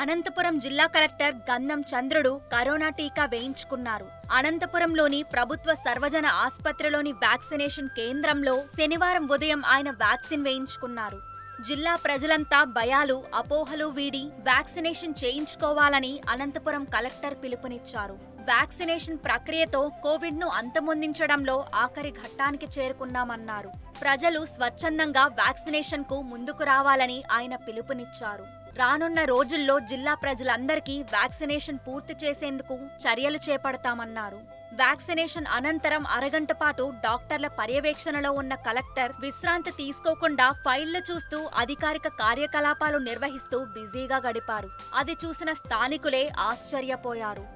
అనంతపురం జిల్లా కలెక్టర్ గంధం చంద్రుడు కరోనా టీకా వేయించుకున్నారు అనంతపురంలోని ప్రభుత్వ సర్వజన ఆసుపత్రిలోని వ్యాక్సినేషన్ కేంద్రంలో శనివారం ఉదయం ఆయన వ్యాక్సిన్ వేయించుకున్నారు జిల్లా ప్రజలంతా భయాలు అపోహలు వీడి వ్యాక్సినేషన్ చేయించుకోవాలని అనంతపురం కలెక్టర్ పిలుపునిచ్చారు వ్యాక్సినేషన్ ప్రక్రియతో కోవిడ్ ను అంతమొందించడంలో ఆఖరి ఘట్టానికి చేరుకున్నామన్నారు ప్రజలు స్వచ్ఛందంగా వ్యాక్సినేషన్ కు ముందుకు రావాలని ఆయన పిలుపునిచ్చారు రానున్న రోజుల్లో జిల్లా ప్రజలందరికీ వ్యాక్సినేషన్ పూర్తి చేసేందుకు చర్యలు చేపడతామన్నారు వ్యాక్సినేషన్ అనంతరం అరగంట పాటు డాక్టర్ల పర్యవేక్షణలో ఉన్న కలెక్టర్ విశ్రాంతి తీసుకోకుండా ఫైళ్లు చూస్తూ అధికారిక కార్యకలాపాలు నిర్వహిస్తూ బిజీగా గడిపారు అది చూసిన స్థానికులే ఆశ్చర్యపోయారు